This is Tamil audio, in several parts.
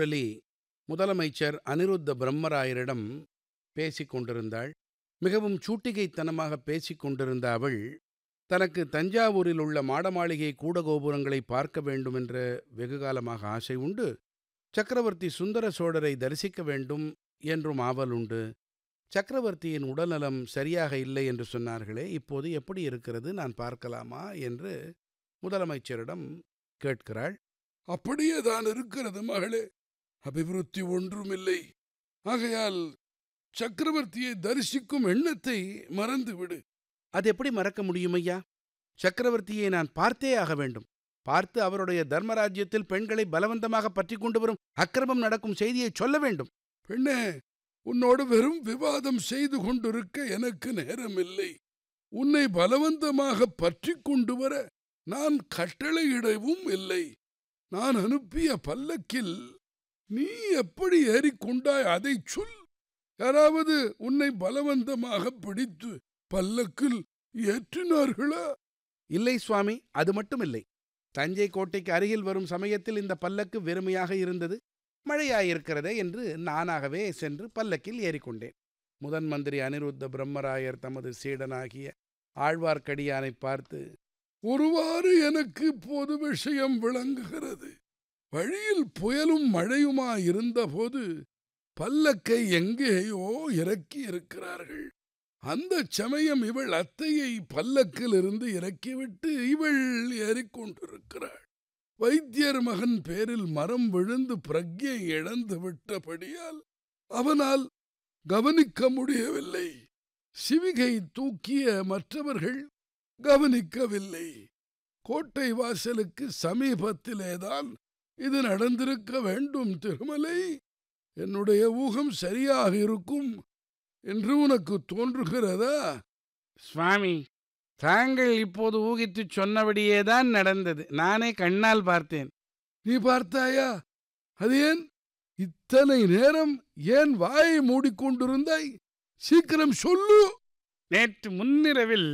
பூங்குழலி முதலமைச்சர் அனிருத்த பிரம்மராயரிடம் பேசிக் கொண்டிருந்தாள் மிகவும் சூட்டிகைத்தனமாக பேசிக் கொண்டிருந்த அவள் தனக்கு தஞ்சாவூரில் உள்ள மாடமாளிகை கூடகோபுரங்களை பார்க்க வேண்டுமென்ற வெகுகாலமாக ஆசை உண்டு சக்கரவர்த்தி சுந்தர சோழரை தரிசிக்க வேண்டும் என்றும் ஆவல் உண்டு சக்கரவர்த்தியின் உடல்நலம் சரியாக இல்லை என்று சொன்னார்களே இப்போது எப்படி இருக்கிறது நான் பார்க்கலாமா என்று முதலமைச்சரிடம் கேட்கிறாள் அப்படியே தான் இருக்கிறது மகளே அபிவிருத்தி ஒன்றுமில்லை ஆகையால் சக்கரவர்த்தியை தரிசிக்கும் எண்ணத்தை மறந்துவிடு அது எப்படி மறக்க முடியும் ஐயா சக்கரவர்த்தியை நான் பார்த்தே ஆக வேண்டும் பார்த்து அவருடைய தர்மராஜ்யத்தில் பெண்களை பலவந்தமாக பற்றி கொண்டு வரும் அக்கிரமம் நடக்கும் செய்தியை சொல்ல வேண்டும் பெண்ணே உன்னோடு வெறும் விவாதம் செய்து கொண்டிருக்க எனக்கு நேரமில்லை உன்னை பலவந்தமாக பற்றி கொண்டு வர நான் கட்டளையிடவும் இல்லை நான் அனுப்பிய பல்லக்கில் நீ எப்படி ஏறிக்கொண்டாய் அதை சொல் யாராவது உன்னை பலவந்தமாக பிடித்து பல்லக்கில் ஏற்றினார்களா இல்லை சுவாமி அது மட்டும் இல்லை தஞ்சை கோட்டைக்கு அருகில் வரும் சமயத்தில் இந்த பல்லக்கு வெறுமையாக இருந்தது மழையாயிருக்கிறதே என்று நானாகவே சென்று பல்லக்கில் ஏறிக்கொண்டேன் முதன் மந்திரி அனிருத்த பிரம்மராயர் தமது சீடனாகிய ஆழ்வார்க்கடியானை பார்த்து ஒருவாறு எனக்கு இப்போது விஷயம் விளங்குகிறது வழியில் புயலும் மழையுமாயிருந்தபோது பல்லக்கை எங்கேயோ இறக்கி இருக்கிறார்கள் அந்த சமயம் இவள் அத்தையை பல்லக்கிலிருந்து இறக்கிவிட்டு இவள் ஏறிக்கொண்டிருக்கிறாள் வைத்தியர் மகன் பேரில் மரம் விழுந்து பிரக்ஞை இழந்து விட்டபடியால் அவனால் கவனிக்க முடியவில்லை சிவிகை தூக்கிய மற்றவர்கள் கவனிக்கவில்லை கோட்டை வாசலுக்கு சமீபத்திலேதான் இது நடந்திருக்க வேண்டும் திருமலை என்னுடைய ஊகம் சரியாக இருக்கும் என்று உனக்கு தோன்றுகிறதா சுவாமி தாங்கள் இப்போது ஊகித்துச் சொன்னபடியேதான் நடந்தது நானே கண்ணால் பார்த்தேன் நீ பார்த்தாயா அது ஏன் இத்தனை நேரம் ஏன் வாயை மூடிக்கொண்டிருந்தாய் சீக்கிரம் சொல்லு நேற்று முன்னிரவில்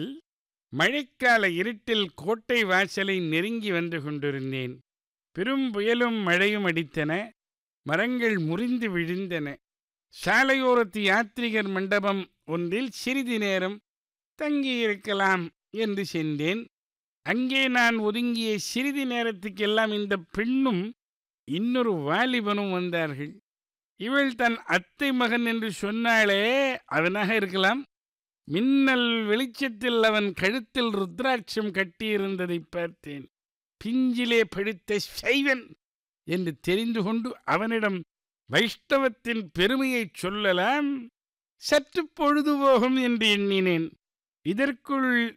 மழைக்கால இருட்டில் கோட்டை வாசலை நெருங்கி வந்து கொண்டிருந்தேன் பெரும் புயலும் மழையும் அடித்தன மரங்கள் முறிந்து விழுந்தன சாலையோரத்து யாத்ரிகர் மண்டபம் ஒன்றில் சிறிது நேரம் தங்கியிருக்கலாம் என்று சென்றேன் அங்கே நான் ஒதுங்கிய சிறிது நேரத்துக்கெல்லாம் இந்த பெண்ணும் இன்னொரு வாலிபனும் வந்தார்கள் இவள் தன் அத்தை மகன் என்று சொன்னாலே அவனாக இருக்கலாம் மின்னல் வெளிச்சத்தில் அவன் கழுத்தில் ருத்ராட்சம் கட்டியிருந்ததைப் பார்த்தேன் பிஞ்சிலே படுத்த சைவன் என்று தெரிந்து கொண்டு அவனிடம் வைஷ்ணவத்தின் பெருமையைச் சொல்லலாம் சற்று பொழுதுபோகும் என்று எண்ணினேன் இதற்குள்